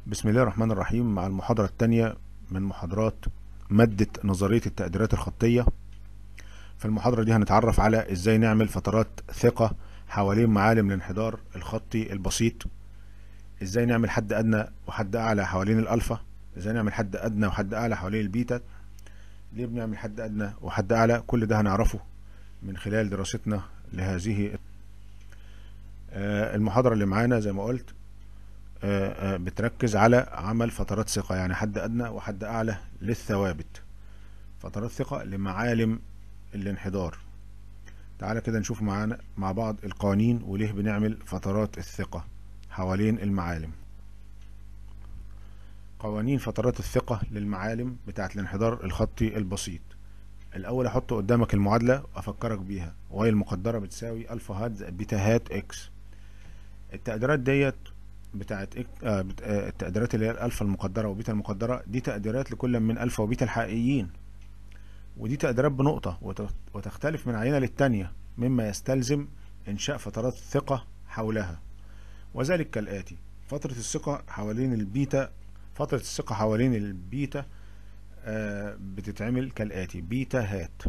بسم الله الرحمن الرحيم مع المحاضرة الثانية من محاضرات مادة نظرية التقديرات الخطية في المحاضرة دي هنتعرف على ازاي نعمل فترات ثقة حوالين معالم الانحدار الخطي البسيط ازاي نعمل حد ادنى وحد اعلى حوالين الالفا ازاي نعمل حد ادنى وحد اعلى حوالين البيتا ليه بنعمل حد ادنى وحد اعلى كل ده هنعرفه من خلال دراستنا لهذه آه، المحاضرة اللي معانا زي ما قلت آه، آه، بتركز على عمل فترات ثقة يعني حد أدنى وحد أعلى للثوابت فترات ثقة لمعالم الانحدار تعالى كده نشوف معانا مع بعض القوانين وليه بنعمل فترات الثقة حوالين المعالم قوانين فترات الثقة للمعالم بتاعت الانحدار الخطي البسيط الأول أحط قدامك المعادلة وأفكرك بيها وهي المقدرة بتساوي ألفا هات زائد بيتا هات إكس التقديرات ديت بتاعت إك... آه بت... آه التقديرات اللي هي الالفا المقدره وبيتا المقدره دي تقديرات لكل من الفا وبيتا الحقيقيين ودي تقديرات بنقطه وت... وتختلف من عينه للتانيه مما يستلزم انشاء فترات ثقه حولها وذلك كالاتي فتره الثقه حوالين البيتا فتره الثقه حوالين البيتا آه بتتعمل كالاتي بيتا هات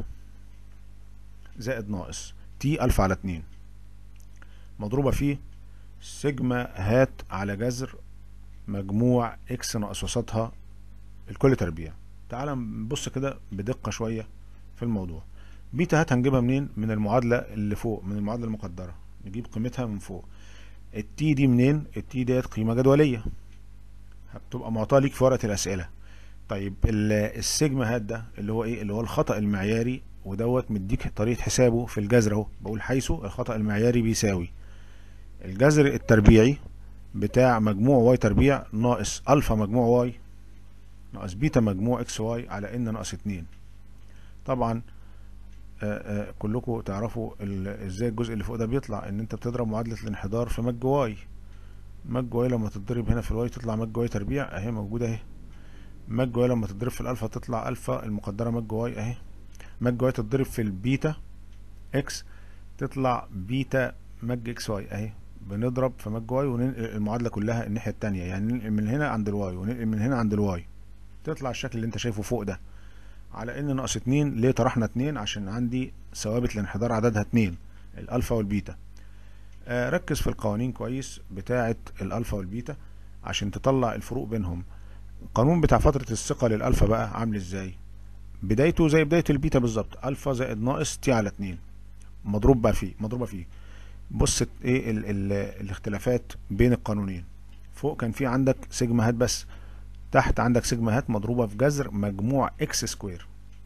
زائد ناقص تي الفا على اتنين مضروبه فيه سيجما هات على جذر مجموع اكس ناقص وسطها الكل تربيع تعال نبص كده بدقة شوية في الموضوع بيتا هات هنجيبها منين من المعادلة اللي فوق من المعادلة المقدرة نجيب قيمتها من فوق التي دي منين التي ديت قيمة جدولية هتبقى معطاة ليك في ورقة الأسئلة طيب السيجما هات ده اللي هو ايه اللي هو الخطأ المعياري ودوت مديك طريقة حسابه في الجذر اهو بقول حيث الخطأ المعياري بيساوي الجذر التربيعي بتاع مجموع واي تربيع ناقص الفا مجموع واي ناقص بيتا مجموع اكس واي على ان ناقص اتنين طبعا آآ آآ كلكم تعرفوا ازاي الجزء اللي فوق ده بيطلع ان انت بتضرب معادلة الانحدار في مج واي مج واي لما تتضرب هنا في الواي تطلع مج واي تربيع اهي موجودة اهي مج واي لما تتضرب في الالفا تطلع الفا المقدرة مج واي اهي مج واي تتضرب في البيتا اكس تطلع بيتا مج اكس واي اهي بنضرب في مج واي وننقل المعادله كلها الناحيه التانية يعني ننقل من هنا عند الواي وننقل من هنا عند الواي تطلع الشكل اللي انت شايفه فوق ده على ان ناقص اتنين ليه طرحنا اتنين عشان عندي ثوابت الانحدار عددها اتنين الالفا والبيتا آه ركز في القوانين كويس بتاعه الالفا والبيتا عشان تطلع الفروق بينهم القانون بتاع فتره الثقه للالفا بقى عامل ازاي بدايته زي بدايه البيتا بالظبط الفا زائد ناقص تي على اتنين مضروب بقى فيه مضروبه فيه بص ايه ال ال الاختلافات بين القانونين فوق كان في عندك سيجما هات بس تحت عندك سيجما هات مضروبه في جذر مجموع اكس سكوير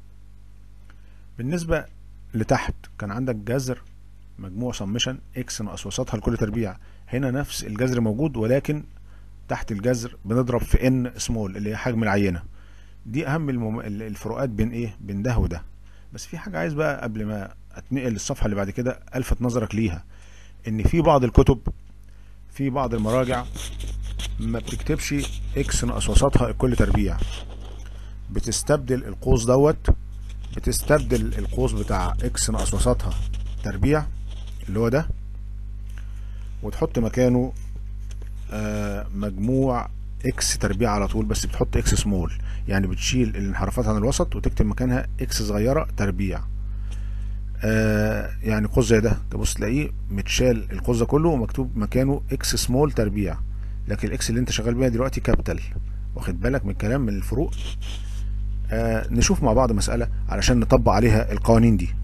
بالنسبه لتحت كان عندك جذر مجموع سمشن اكس ناقص وسطها لكل تربيع هنا نفس الجذر موجود ولكن تحت الجذر بنضرب في ان سمول اللي هي حجم العينه دي اهم المم... الفروقات بين ايه بين ده وده بس في حاجه عايز بقى قبل ما اتنقل للصفحه اللي بعد كده الفت نظرك ليها ان في بعض الكتب في بعض المراجع ما بتكتبش اكس ناقص وسطها الكل تربيع بتستبدل القوس دوت بتستبدل القوس بتاع اكس ناقص وسطها تربيع اللي هو ده وتحط مكانه آه مجموع اكس تربيع على طول بس بتحط اكس سمول يعني بتشيل الانحرافات عن الوسط وتكتب مكانها اكس صغيره تربيع آه يعني قوس زي ده تبص تلاقيه متشال القوس ده كله ومكتوب مكانه اكس سمول تربيع لكن الاكس اللي انت شغال بيها دلوقتي كابيتال واخد بالك من الكلام من الفروق آه نشوف مع بعض مسألة علشان نطبق عليها القوانين دي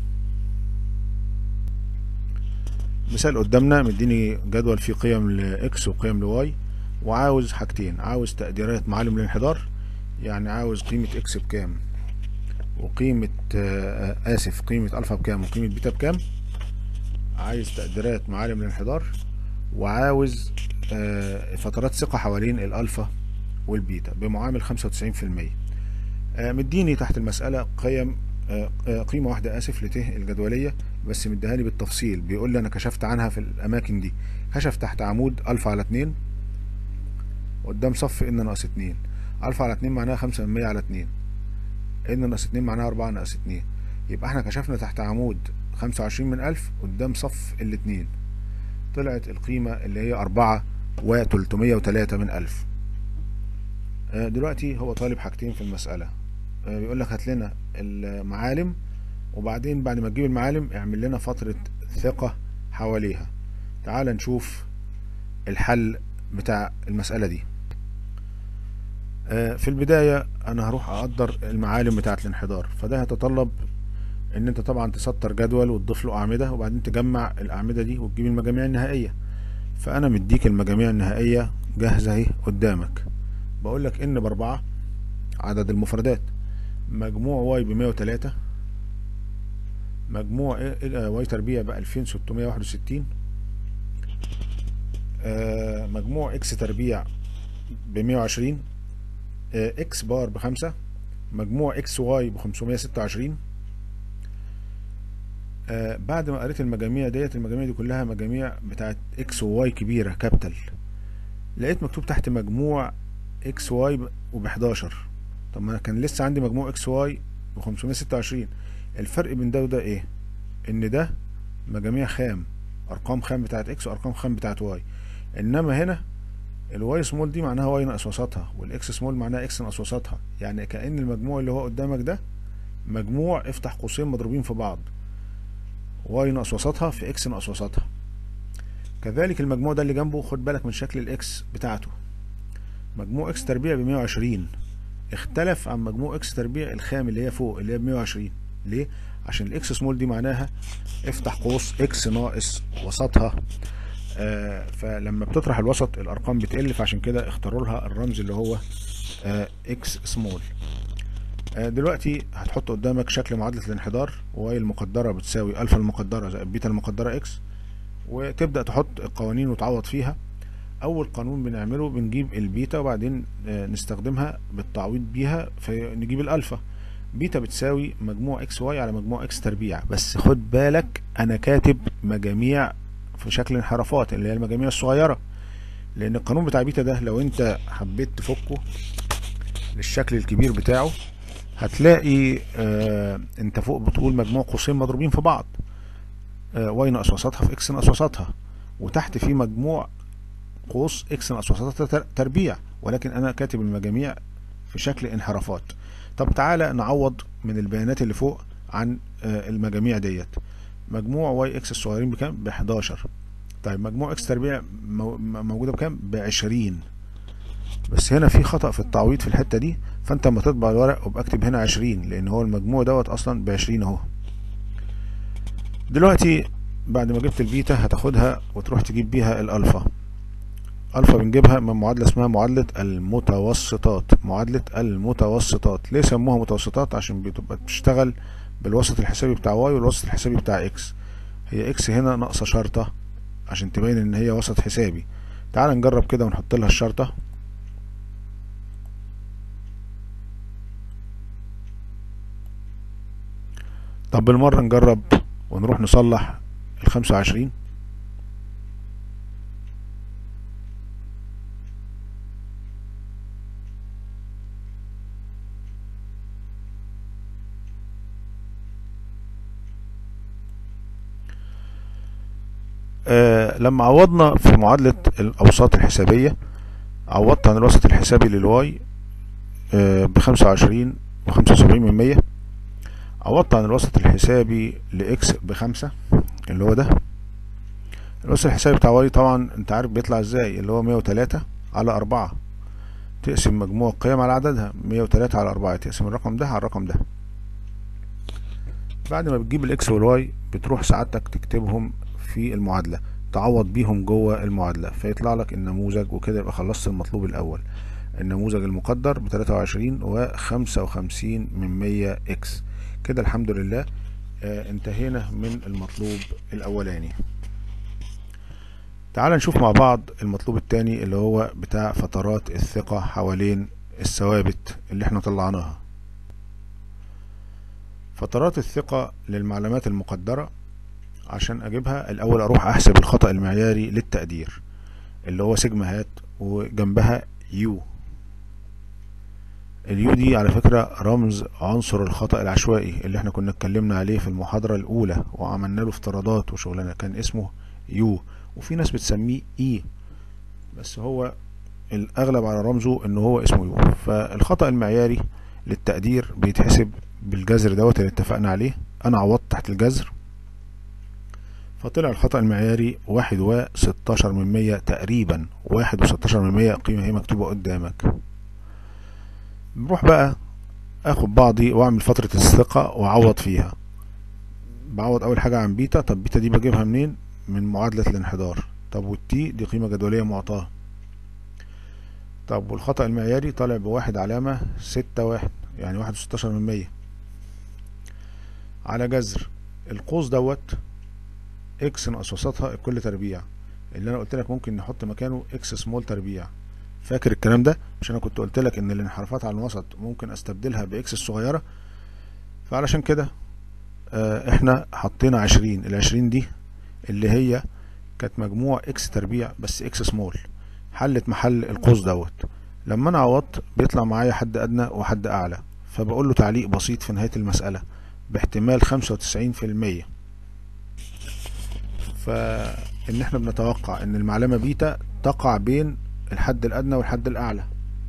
مثال قدامنا مديني جدول فيه قيم لاكس وقيم لواي وعاوز حاجتين عاوز تقديرات معالم الانحدار يعني عاوز قيمة اكس بكام وقيمة آه آسف قيمة ألفا بكام وقيمة بيتا بكام عايز تقديرات معالم الانحدار وعاوز آه فترات ثقة حوالين الألفا والبيتا بمعامل خمسة وتسعين في المية مديني تحت المسألة قيم آه قيمة واحدة آسف لته الجدولية بس مديهاني بالتفصيل بيقول لي أنا كشفت عنها في الأماكن دي كشف تحت عمود ألفا على اتنين قدام صف إن ناقص اتنين ألفا على اتنين معناها خمسة من مية على اتنين ان ناقص اتنين معناها اربعة ناقص اتنين يبقى احنا كشفنا تحت عمود خمسة وعشرين من الف قدام صف الاتنين طلعت القيمة اللي هي اربعة وتلتمية وتلاتة من الف آه، دلوقتي هو طالب حاجتين في المسألة آه، بيقول لك هات لنا المعالم وبعدين بعد ما تجيب المعالم اعمل لنا فترة ثقة حواليها تعال نشوف الحل بتاع المسألة دي آه، في البداية انا هروح اقدر المعالم بتاعة الانحدار فده هيتطلب ان انت طبعا تسطر جدول وتضيف له اعمدة وبعدين تجمع الاعمدة دي وتجيب المجاميع النهائية فانا مديك المجاميع النهائية جاهزة اهي قدامك بقول لك ان باربعة عدد المفردات مجموع واي بمية وتلاتة مجموع إيه- إيه- واي تربيع بألفين ستمية واحد وستين مجموع اكس تربيع بمية وعشرين اكس بار بخمسة مجموع اكس واي بخمسمية ستة وعشرين بعد ما قريت المجاميع ديت المجاميع دي كلها مجاميع بتاعت اكس وواي كبيرة كابيتال لقيت مكتوب تحت مجموع اكس واي وب 11 طب ما انا كان لسه عندي مجموع اكس واي ب 526 الفرق بين ده وده ايه ان ده مجاميع خام ارقام خام بتاعت اكس وارقام خام بتاعت واي انما هنا الواي سمول دي معناها واي ناقص وسطها والاكس سمول معناها اكس ناقص وسطها يعني كأن المجموع اللي هو قدامك ده مجموع افتح قوسين مضروبين في بعض واي ناقص وسطها في اكس ناقص وسطها كذلك المجموع ده اللي جنبه خد بالك من شكل الاكس بتاعته مجموع اكس تربيع ب 120 اختلف عن مجموع اكس تربيع الخام اللي هي فوق اللي هي ب 120 ليه عشان الاكس سمول دي معناها افتح قوس اكس ناقص وسطها آه فلما بتطرح الوسط الارقام بتقل فعشان كده اختاروا لها الرمز اللي هو آه اكس سمول آه دلوقتي هتحط قدامك شكل معادلة الانحدار واي المقدرة بتساوي الفا المقدرة زائد بيتا المقدرة اكس وتبدأ تحط القوانين وتعوض فيها اول قانون بنعمله بنجيب البيتا وبعدين آه، نستخدمها بالتعويض بيها فنجيب الالفا بيتا بتساوي مجموع اكس واي على مجموع اكس تربيع بس خد بالك انا كاتب مجاميع في شكل انحرافات اللي هي المجاميع الصغيرة لان القانون بتاع بيتا ده لو انت حبيت تفكه للشكل الكبير بتاعه هتلاقي آه انت فوق بتقول مجموع قوسين مضروبين في بعض آه واي ناقص وسطها في اكس ناقص وسطها وتحت في مجموع قوس اكس ناقص وسطها تر- تربيع ولكن انا كاتب المجاميع في شكل انحرافات طب تعالى نعوض من البيانات اللي فوق عن آه، المجاميع ديت مجموع واي اكس الصغيرين بكام ب 11 طيب مجموع اكس تربيع مو- م- موجوده بكام ب 20 بس هنا في خطأ في التعويض في الحتة دي فانت لما تطبع الورق ابقى اكتب هنا 20 لان هو المجموع دوت اصلا ب 20 اهو دلوقتي بعد ما جبت البيتا هتاخدها وتروح تجيب بيها الالفا الفا بنجيبها من معادله اسمها معادله المتوسطات معادله المتوسطات ليه سموها متوسطات عشان بتبقى بتشتغل بالوسط الحسابي بتاع واي والوسط الحسابي بتاع اكس هي اكس هنا ناقصه شرطه عشان تبين ان هي وسط حسابي تعال نجرب كده ونحط لها الشرطه طب بالمره نجرب ونروح نصلح الخمسة وعشرين آه لما عوضنا في معادلة الأوساط الحسابية عوضت عن الوسط الحسابي للواي آه بخمسة وعشرين وخمسة وسبعين من مية عوضت عن الوسط الحسابي لإكس بخمسة اللي هو ده الوسط الحسابي بتاع واي طبعا انت عارف بيطلع ازاي اللي هو مية وتلاتة على أربعة تقسم مجموع القيم على عددها مية وتلاتة على أربعة تقسم الرقم ده على الرقم ده بعد ما بتجيب الإكس والواي بتروح سعادتك تكتبهم في المعادلة تعوض بيهم جوه المعادلة فيطلع لك النموذج وكده يبقى خلصت المطلوب الأول النموذج المقدر بتلاتة وعشرين وخمسة وخمسين من مية إكس كده الحمد لله آه انتهينا من المطلوب الأولاني تعال نشوف مع بعض المطلوب التاني اللي هو بتاع فترات الثقة حوالين الثوابت اللي احنا طلعناها فترات الثقة للمعلومات المقدرة عشان اجيبها الاول اروح احسب الخطأ المعياري للتقدير اللي هو سيجما هات وجنبها يو اليو دي على فكرة رمز عنصر الخطأ العشوائي اللي احنا كنا اتكلمنا عليه في المحاضرة الاولى وعملنا له افتراضات وشغلنا كان اسمه يو وفي ناس بتسميه اي بس هو الاغلب على رمزه ان هو اسمه يو فالخطأ المعياري للتقدير بيتحسب بالجذر دوت اللي اتفقنا عليه انا عوضت تحت الجذر فطلع الخطأ المعياري واحد وستاشر من مية تقريبا واحد وستاشر من مية قيمة هي مكتوبة قدامك بروح بقى اخد بعضي واعمل فترة الثقة واعوض فيها بعوض اول حاجة عن بيتا طب بيتا دي بجيبها منين من معادلة الانحدار طب والتي دي قيمة جدولية معطاة طب والخطأ المعياري طالع بواحد علامة ستة واحد يعني واحد وستاشر من مية على جذر القوس دوت اكس ناقص وسطها الكل تربيع اللي انا قلت لك ممكن نحط مكانه اكس سمول تربيع فاكر الكلام ده مش انا كنت قلت لك ان الانحرافات على الوسط ممكن استبدلها باكس الصغيره فعلشان كده آه احنا حطينا عشرين العشرين دي اللي هي كانت مجموع اكس تربيع بس اكس سمول حلت محل القوس دوت لما انا عوضت بيطلع معايا حد ادنى وحد اعلى فبقول له تعليق بسيط في نهايه المساله باحتمال خمسة وتسعين في المية فإن احنا بنتوقع إن المعلمة بيتا تقع بين الحد الأدنى والحد الأعلى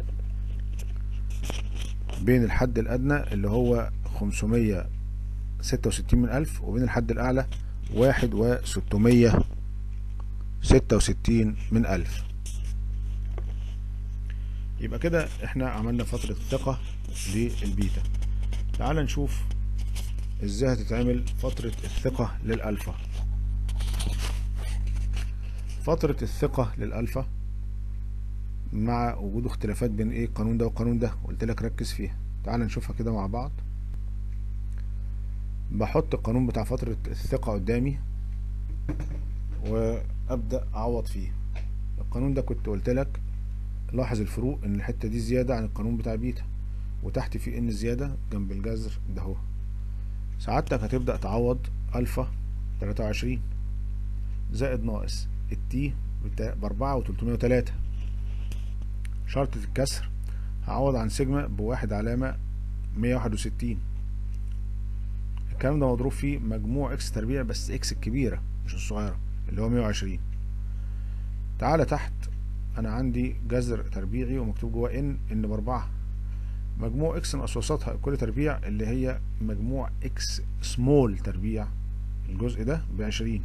بين الحد الأدنى اللي هو خمسمية ستة وستين من ألف وبين الحد الأعلى واحد وستمية ستة وستين من ألف يبقى كده احنا عملنا فترة ثقة للبيتا تعال نشوف ازاي هتتعمل فترة الثقة للألفا فترة الثقة للألفا مع وجود اختلافات بين ايه القانون ده والقانون ده قلت لك ركز فيها تعال نشوفها كده مع بعض بحط القانون بتاع فترة الثقة قدامي وابدأ اعوض فيه القانون ده كنت قلت لك لاحظ الفروق ان الحتة دي زيادة عن القانون بتاع بيتا وتحت في ان زيادة جنب الجذر ده اهو سعادتك هتبدأ تعوض ألفا تلاتة وعشرين زائد ناقص التي بأربعة وتلتمية وتلاتة شرطة الكسر هعوض عن سيجما بواحد علامة مية واحد وستين الكلام ده مضروب فيه مجموع اكس تربيع بس اكس الكبيرة مش الصغيرة اللي هو مية وعشرين تعالى تحت انا عندي جذر تربيعي ومكتوب جواه ان ان باربعة مجموع اكس ناقص وسطها كل تربيع اللي هي مجموع اكس سمول تربيع الجزء ده بعشرين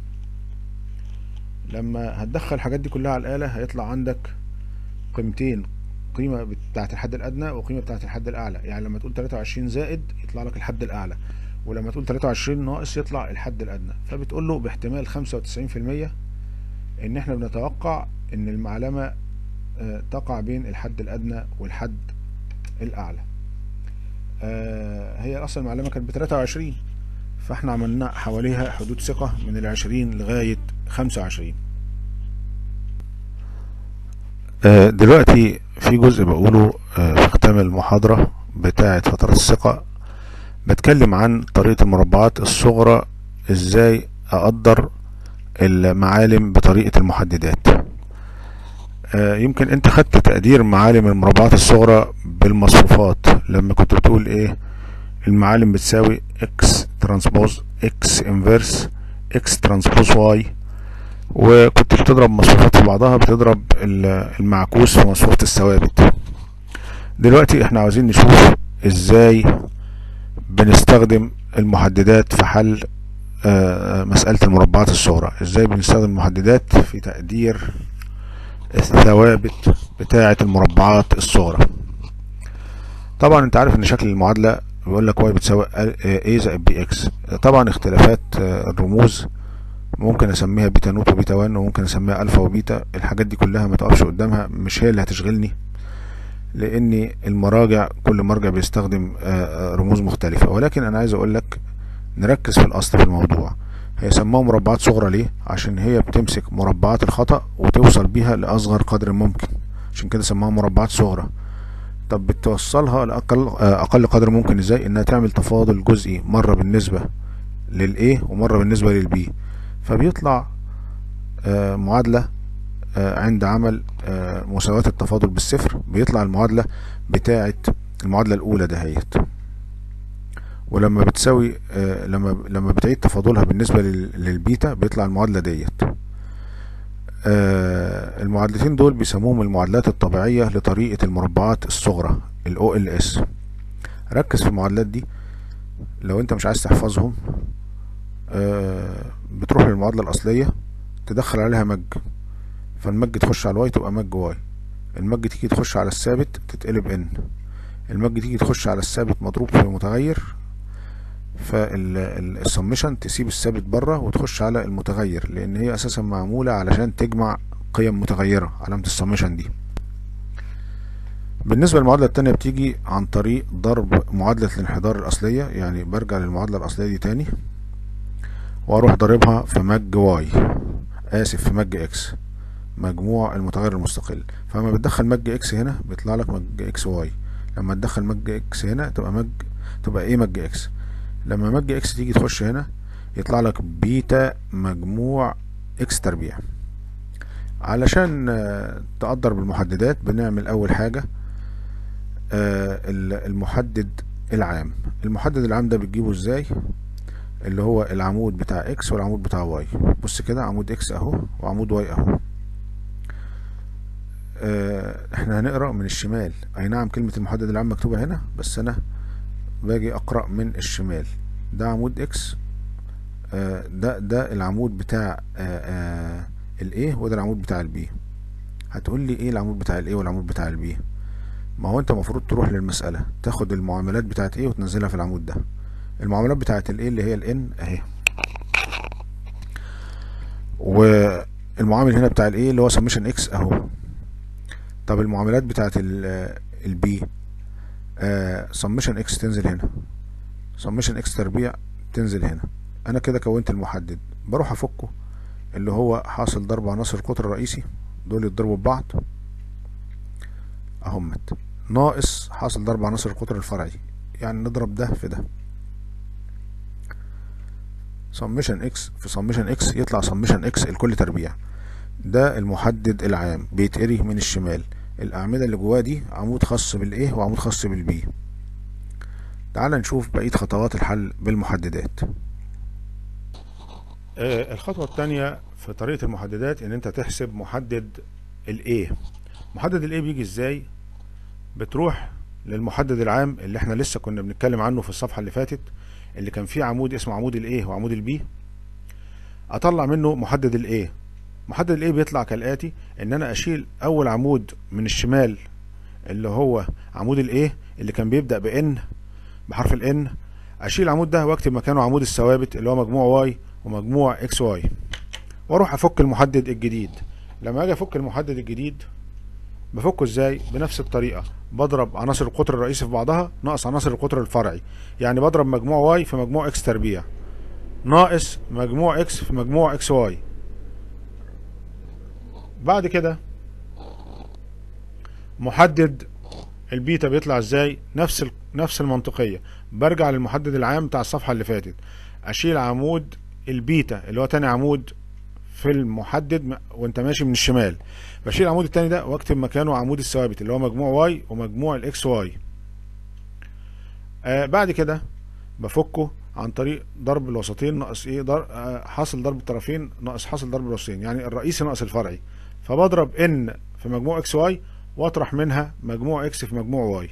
لما هتدخل الحاجات دي كلها على الآلة هيطلع عندك قيمتين قيمة بتاعت الحد الأدنى وقيمة بتاعت الحد الأعلى يعني لما تقول 23 زائد يطلع لك الحد الأعلى ولما تقول 23 ناقص يطلع الحد الأدنى فبتقول له باحتمال 95% إن إحنا بنتوقع إن المعلمة تقع بين الحد الأدنى والحد الأعلى هي أصلا المعلمة كانت ب 23 فاحنا عملنا حواليها حدود ثقة من العشرين لغاية خمسة وعشرين دلوقتي في جزء بقوله في ختام المحاضرة بتاعة فترة الثقة بتكلم عن طريقة المربعات الصغرى ازاي اقدر المعالم بطريقة المحددات يمكن انت خدت تقدير معالم المربعات الصغرى بالمصفوفات لما كنت بتقول ايه المعالم بتساوي اكس ترانسبوز اكس انفيرس اكس ترانسبوز واي وكنت بتضرب مصفوفات في بعضها بتضرب المعكوس في مصفوفة الثوابت دلوقتي احنا عاوزين نشوف ازاي بنستخدم المحددات في حل مسألة المربعات الصغرى ازاي بنستخدم المحددات في تقدير الثوابت بتاعة المربعات الصغرى طبعا انت عارف ان شكل المعادلة بيقول لك واي بتساوي a زائد بي اكس طبعا اختلافات الرموز ممكن اسميها بيتا نوت وبيتا 1 وممكن اسميها الفا وبيتا الحاجات دي كلها ما تقفش قدامها مش هي اللي هتشغلني لان المراجع كل مرجع بيستخدم رموز مختلفة ولكن انا عايز اقول لك نركز في الاصل في الموضوع هي سموها مربعات صغرى ليه عشان هي بتمسك مربعات الخطأ وتوصل بيها لاصغر قدر ممكن عشان كده سموها مربعات صغرى طب بتوصلها لأقل أقل قدر ممكن ازاي انها تعمل تفاضل جزئي مرة بالنسبة للA ومرة بالنسبة للB فبيطلع آه معادلة آه عند عمل آه مساواة التفاضل بالصفر بيطلع المعادلة بتاعة المعادلة الأولى دهيت ولما بتساوي لما لما بتعيد تفاضلها بالنسبة للبيتا بيطلع المعادلة ديت آه المعادلتين دول بيسموهم المعادلات الطبيعية لطريقة المربعات الصغرى ال OLS ركز في المعادلات دي لو انت مش عايز تحفظهم آه بتروح للمعادلة الأصلية تدخل عليها مج فالمج تخش على الواي تبقى مج واي المج تيجي تخش على الثابت تتقلب ان المج تيجي تخش على الثابت مضروب في متغير فالسمشن تسيب الثابت بره وتخش على المتغير لان هي اساسا معمولة علشان تجمع قيم متغيرة علامة السمشن دي بالنسبة للمعادلة التانية بتيجي عن طريق ضرب معادلة الانحدار الأصلية يعني برجع للمعادلة الأصلية دي تاني وأروح ضاربها في مج واي آسف في مج إكس مجموع المتغير المستقل فلما بتدخل مج إكس هنا بيطلع لك مج إكس واي لما تدخل مج إكس هنا تبقى مج تبقى إيه مج إكس لما مج إكس تيجي تخش هنا يطلع لك بيتا مجموع إكس تربيع علشان تقدر بالمحددات بنعمل أول حاجة المحدد العام المحدد العام ده بتجيبه ازاي اللي هو العمود بتاع اكس والعمود بتاع واي بص كده عمود اكس اهو وعمود واي اهو احنا هنقرا من الشمال اي نعم كلمة المحدد العام مكتوبة هنا بس انا باجي اقرا من الشمال ده عمود اكس ده ده العمود بتاع الايه وده العمود بتاع البي هتقول لي ايه العمود بتاع الايه والعمود بتاع البي ما هو انت المفروض تروح للمسألة تاخد المعاملات بتاعت ايه وتنزلها في العمود ده المعاملات بتاعت الايه اللي هي الان اهي والمعامل هنا بتاع الايه اللي هو سمشن اكس اهو طب المعاملات بتاعت البي سمشن اكس تنزل هنا سمشن اكس تربيع تنزل هنا انا كده كونت المحدد بروح افكه اللي هو حاصل ضرب عناصر القطر الرئيسي دول يتضربوا ببعض اهمت ناقص حاصل ضرب عناصر القطر الفرعي يعني نضرب ده في ده سمشن اكس في سمشن اكس يطلع سمشن اكس الكل تربيع ده المحدد العام بيتقري من الشمال الاعمدة اللي جواه دي عمود خاص بالايه وعمود خاص بالبي تعال نشوف بقية خطوات الحل بالمحددات آه الخطوة الثانية في طريقة المحددات ان انت تحسب محدد الايه محدد الايه بيجي ازاي بتروح للمحدد العام اللي احنا لسه كنا بنتكلم عنه في الصفحة اللي فاتت اللي كان فيه عمود اسمه عمود الايه وعمود البي اطلع منه محدد الايه محدد الايه بيطلع كالاتي ان انا اشيل اول عمود من الشمال اللي هو عمود الايه اللي كان بيبدأ بان بحرف الان اشيل العمود ده واكتب مكانه عمود الثوابت اللي هو مجموع واي ومجموع اكس واي واروح افك المحدد الجديد لما اجي افك المحدد الجديد بفكه ازاي بنفس الطريقه بضرب عناصر القطر الرئيسي في بعضها ناقص عناصر القطر الفرعي يعني بضرب مجموع واي في مجموع اكس تربيع ناقص مجموع اكس في مجموع اكس واي بعد كده محدد البيتا بيطلع ازاي نفس ال... نفس المنطقيه برجع للمحدد العام بتاع الصفحه اللي فاتت اشيل عمود البيتا اللي هو تاني عمود في المحدد وانت ماشي من الشمال بشيل العمود التاني ده واكتب مكانه عمود الثوابت اللي هو مجموع واي ومجموع الاكس واي آه بعد كده بفكه عن طريق ضرب الوسطين ناقص ايه ضرب آه حاصل ضرب الطرفين ناقص حاصل ضرب الوسطين يعني الرئيسي ناقص الفرعي فبضرب ان في مجموع اكس واي واطرح منها مجموع اكس في مجموع واي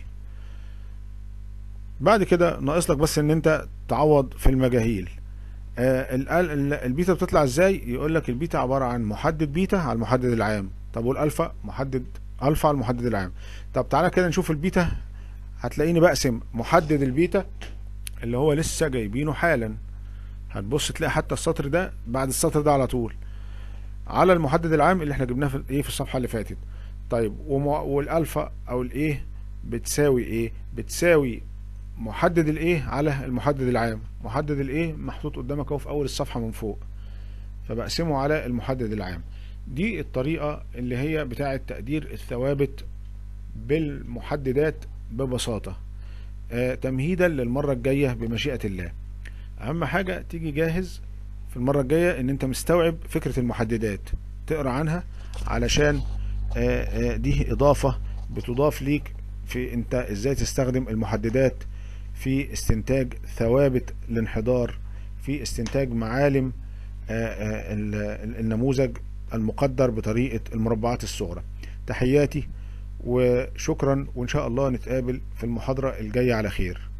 بعد كده ناقص لك بس ان انت تعوض في المجاهيل آه البيتا بتطلع ازاي يقول لك البيتا عباره عن محدد بيتا على المحدد العام طب والالفا محدد الفا على المحدد العام طب تعالى كده نشوف البيتا هتلاقيني بقسم محدد البيتا اللي هو لسه جايبينه حالا هتبص تلاقي حتى السطر ده بعد السطر ده على طول على المحدد العام اللي احنا جبناه في ايه في الصفحه اللي فاتت طيب والالفا او الايه بتساوي ايه بتساوي محدد الايه على المحدد العام محدد الايه محطوط قدامك اهو في اول الصفحه من فوق فبقسمه على المحدد العام دي الطريقه اللي هي بتاعه تقدير الثوابت بالمحددات ببساطه آه تمهيدا للمره الجايه بمشيئه الله اهم حاجه تيجي جاهز في المره الجايه ان انت مستوعب فكره المحددات تقرا عنها علشان آه آه دي اضافه بتضاف ليك في انت ازاي تستخدم المحددات في استنتاج ثوابت الانحدار في استنتاج معالم النموذج المقدر بطريقة المربعات الصغرى تحياتي وشكرا وإن شاء الله نتقابل في المحاضرة الجاية على خير